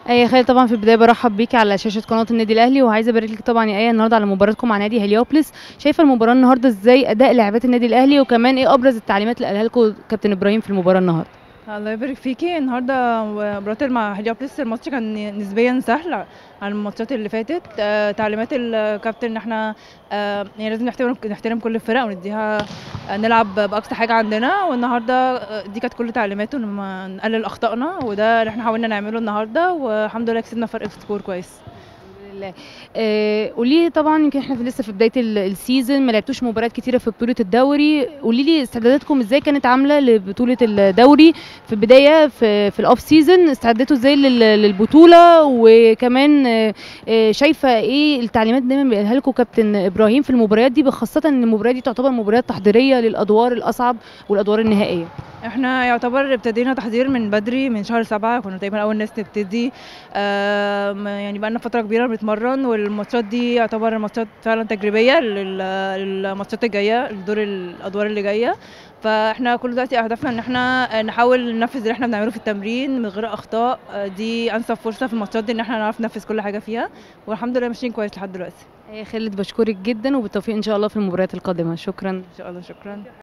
اي خالد طبعا في البدايه برحب بيكي على شاشه قناه النادي الاهلي وعايزه ابارك لك طبعا يا ايه النهارده على مباراتكم مع نادي هليوبلس شايفه المباراه النهارده ازاي اداء لاعبات النادي الاهلي وكمان ايه ابرز التعليمات اللي قالها لكم كابتن ابراهيم في المباراه النهارده الله يبارك فيكي النهارده مباراة مع هليوبلس الماتش كان نسبيا سهل عن الماتشات اللي فاتت آه، تعليمات الكابتن ان احنا آه، يعني لازم نحترم نحترم كل الفرق ونديها آه، نلعب باقصى حاجه عندنا والنهارده آه، دي كانت كل تعليماته ان ما نقلل اخطائنا وده اللي احنا حاولنا نعمله النهارده والحمد لله كسبنا فرق سكور كويس الحمد لله آه قولي لي طبعا يمكن احنا في لسه في بدايه ال- السيزون ما لعبتوش مباريات كتيره في بطوله الدوري قولي لي استعداداتكم ازاي كانت عامله لبطوله الدوري في البدايه في, في الاوف سيزون استعدتوا ازاي لل- للبطوله وكمان آه، آه، شايفه ايه التعليمات دايما بيقولها لكم كابتن ابراهيم في المباريات دي بخاصه ان المباريات دي تعتبر مباريات تحضيريه للادوار الاصعب والادوار النهائيه احنا يعتبر ابتدينا تحضير من بدري من شهر سبعة كنا تقريبا اول ناس نبتدي آم، يعني بقالنا فتره كبيره بنتمرن والماتشات دي يعتبر ماتشات فعلا تجريبيه لل- للماتشات الجايه الدور الادوار اللي جايه فاحنا كل دلوقتي هدفنا ان احنا نحاول ننفذ اللي احنا بنعمله في التمرين من غير اخطاء آه، دي انسب فرصه في الماتشات دي ان احنا نعرف ننفذ كل حاجه فيها والحمد لله ماشيين كويس لحد دلوقتي يا خالد بشكرك جدا وبالتوفيق ان شاء الله في المباريات القادمه شكرا ان شاء الله شكرا